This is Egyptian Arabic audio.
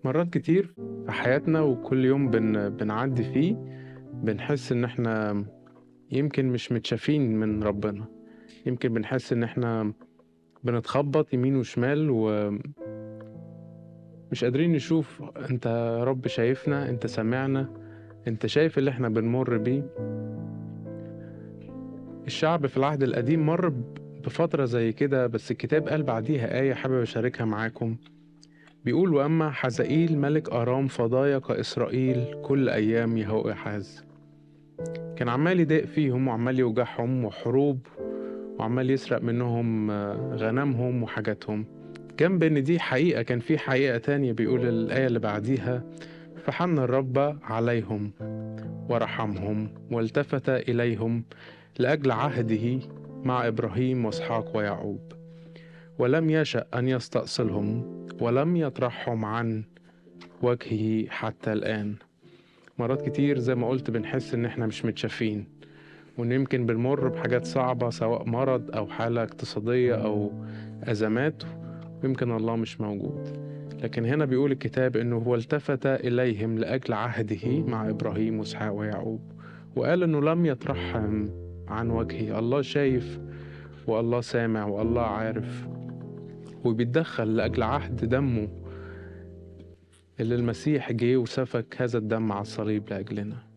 مرات كتير في حياتنا وكل يوم بن بنعدّي فيه، بنحس إن إحنا يمكن مش متشافين من ربنا، يمكن بنحس إن إحنا بنتخبّط يمين وشمال و مش قادرين نشوف أنت يا رب شايفنا، أنت سامعنا، أنت شايف اللي إحنا بنمُر بيه. الشعب في العهد القديم مَر ب بفترة زي كده، بس الكتاب قال بعديها آية حابب أشاركها معاكم، بيقول: "وأما حزائيل ملك أرام فضايق إسرائيل كل أيام يهوآحاز." كان عمّال يضايق فيهم وعمّال يوجعهم وحروب وعمّال يسرق منّهم غنمهم وحاجاتهم. جنب إن دي حقيقة، كان في حقيقة تانية بيقول الآية اللي بعديها: "فحَنَّ الرب عليهم ورحمهم والتفت إليهم لأجل عهده مع إبراهيم وإسحاق ويعقوب، ولم يشأ أن يستأصلهم ولم يطرحهم عن وجهه حتى الآن." مرات كتير زي ما قُلت بنحس إن إحنا مش متشافين، وإن يمكن بنمُر بحاجات صعبة سواء مرض أو حالة اقتصادية أو أزمات ويمكن الله مش موجود. لكن هنا بيقول الكتاب إنه "هو التفت إليهم لأجل عهده مع إبراهيم وإسحاق ويعقوب." وقال إنه لم يطرحهم عن وجهه، الله شايف والله سامع والله عارف، وبيتدخّل لأجل عهد دمه اللي المسيح جِه وسفك هذا الدم على الصليب لأجلنا.